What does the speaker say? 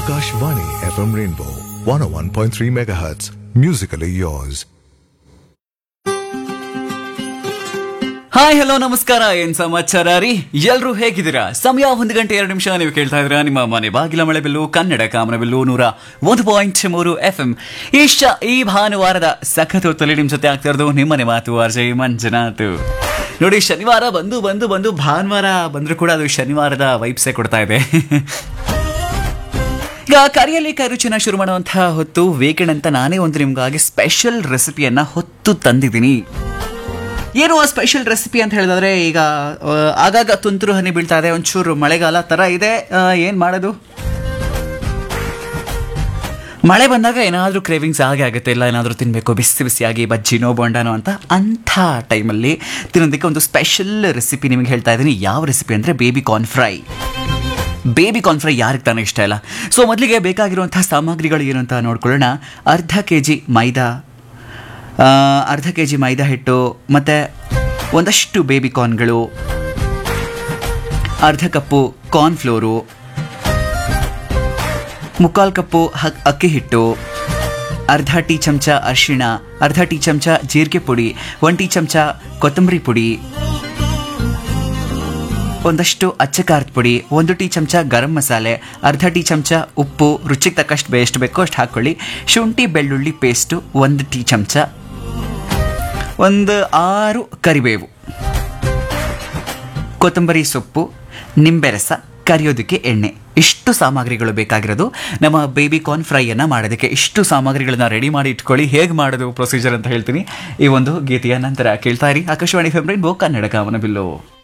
Akashvani FM Rainbow 101.3 MHz. Musically yours. Hi hello ನಮಸ್ಕಾರ ಏನ್ ಸಮಾಚಾರ ರೀ ಎಲ್ರು ಹೇಗಿದ್ದೀರಾ ಸಮಯ ಒಂದು ಗಂಟೆ ಎರಡು ನಿಮಿಷ ನೀವು ಕೇಳ್ತಾ ಇದ್ದೀರಾ ನಿಮ್ಮ ಮನೆ ಬಾಗಿಲ ಮಳೆ ಬಿಲ್ಲು ಕನ್ನಡ ಕಾಮನ ಬಿಲ್ಲು ನೂರ ಒಂದು ಪಾಯಿಂಟ್ ಮೂರು ಎಫ್ ಎಂ ಇಷ್ಟ ಈ ಭಾನುವಾರದ ಸಖತ್ ಹೊತ್ತಲ್ಲಿ ನಿಮ್ ಜೊತೆ ಆಗ್ತಾ ಇರೋದು ನಿಮ್ಮನೆ ಮಾತು ಅರ್ಜಯ್ ಮಂಜುನಾಥ್ ನೋಡಿ ಶನಿವಾರ ಬಂದು ಬಂದು ಬಂದು ಭಾನುವಾರ ಬಂದ್ರು ಕೂಡ ಅದು ಶನಿವಾರದ ವೈಬ್ಸೇ ಕೊಡ್ತಾ ಇದೆ ಈಗ ಕರಿಯಲ್ಲಿ ಕೈರುಚಿನ ಶುರು ಮಾಡುವಂತಹ ಹೊತ್ತು ವೀಕೆಂಡ್ ಅಂತ ನಾನೇ ಒಂದು ನಿಮ್ಗಾಗಿ ಸ್ಪೆಷಲ್ ರೆಸಿಪಿಯನ್ನ ಹೊತ್ತು ತಂದಿದ್ದೀನಿ ಏನು ಆ ಸ್ಪೆಷಲ್ ರೆಸಿಪಿ ಅಂತ ಹೇಳಿದ್ರೆ ಈಗ ಆ, ಆಗಾಗ ತುಂತುರು ಹನಿ ಬೀಳ್ತಾ ಇದೆ ಒಂಚೂರು ಮಳೆಗಾಲ ತರ ಇದೆ ಆ, ಏನ್ ಮಾಡೋದು ಮಳೆ ಬಂದಾಗ ಏನಾದರೂ ಕ್ರೇವಿಂಗ್ಸ್ ಆಗೇ ಆಗುತ್ತೆ ಇಲ್ಲ ಏನಾದರೂ ತಿನ್ನಬೇಕು ಬಿಸಿ ಬಿಸಿಯಾಗಿ ಬಜ್ಜಿನೋ ಬೋಂಡನೋ ಅಂತ ಅಂಥ ಟೈಮಲ್ಲಿ ತಿನ್ನೋದಕ್ಕೆ ಒಂದು ಸ್ಪೆಷಲ್ ರೆಸಿಪಿ ನಿಮಗೆ ಹೇಳ್ತಾ ಇದ್ದೀನಿ ಯಾವ ರೆಸಿಪಿ ಅಂದರೆ baby corn fry baby corn fry ಯಾರಿಗೆ ತಾನೇ ಇಷ್ಟ ಇಲ್ಲ ಸೊ ಮೊದಲಿಗೆ ಬೇಕಾಗಿರುವಂತಹ ಸಾಮಗ್ರಿಗಳು ಏನು ಅಂತ ನೋಡ್ಕೊಳ್ಳೋಣ ಅರ್ಧ ಕೆ ಜಿ ಮೈದಾ ಆ, ಅರ್ಧ ಕೆ ಜಿ ಮೈದಾ ಹಿಟ್ಟು ಮತ್ತು ಒಂದಷ್ಟು ಬೇಬಿ ಕಾರ್ನ್ಗಳು ಅರ್ಧ ಕಪ್ಪು ಕಾರ್ನ್ ಫ್ಲೋರು ಮುಕ್ಕಾಲು ಕಪ್ಪು ಹ- ಅಕ್ಕಿ ಹಿಟ್ಟು ಅರ್ಧ ಟೀ ಚಮಚ ಅರಿಶಿಣ ಅರ್ಧ ಟೀ ಚಮಚ ಜೀರಿಗೆ ಪುಡಿ ಒಂದು ಟೀ ಚಮಚ ಕೊತ್ತಂಬರಿ ಪುಡಿ ಒಂದಷ್ಟು ಅಚ್ಚ ಖಾರದ ಪುಡಿ ಒಂದು ಟೀ ಚಮಚ ಗರಂ ಮಸಾಲೆ ಅರ್ಧ ಟೀ ಚಮಚ ಉಪ್ಪು ರುಚಿಗೆ ತಕ್ಕಷ್ಟು ಬೇ- ಎಷ್ಟು ಬೇಕೋ ಅಷ್ಟು ಹಾಕ್ಕೊಳ್ಳಿ ಶುಂಠಿ ಬೆಳ್ಳುಳ್ಳಿ ಪೇಸ್ಟು ಒಂದು ಟೀ ಚಮಚ ಒಂದು ಆರು ಕರಿಬೇವು ಕೊತ್ತಂಬರಿ ಸೊಪ್ಪು ನಿಂಬೆ ರಸ ಕರಿಯೋದಕ್ಕೆ ಎಣ್ಣೆ ಇಷ್ಟು ಸಾಮಗ್ರಿಗಳು ಬೇಕಾಗಿರೋದು ನಮ್ಮ ಬೇಬಿ ಕಾರ್ನ್ ಫ್ರೈಯನ್ನು ಮಾಡೋದಕ್ಕೆ ಇಷ್ಟು ಸಾಮಗ್ರಿಗಳನ್ನ ರೆಡಿ ಮಾಡಿ ಇಟ್ಕೊಳ್ಳಿ ಹೇಗೆ ಮಾಡೋದು ಪ್ರೊಸೀಜರ್ ಅಂತ ಹೇಳ್ತೀನಿ ಈ ಒಂದು ಗೀತೆಯ ನಂತರ ಕೇಳ್ತಾ ಇರಿ ಆಕಾಶವಾಣಿ ಫೆಬ್ರೈನ್ ಬೋ ಕನ್ನಡ ಕಾಮನ ಬಿಲ್ಲು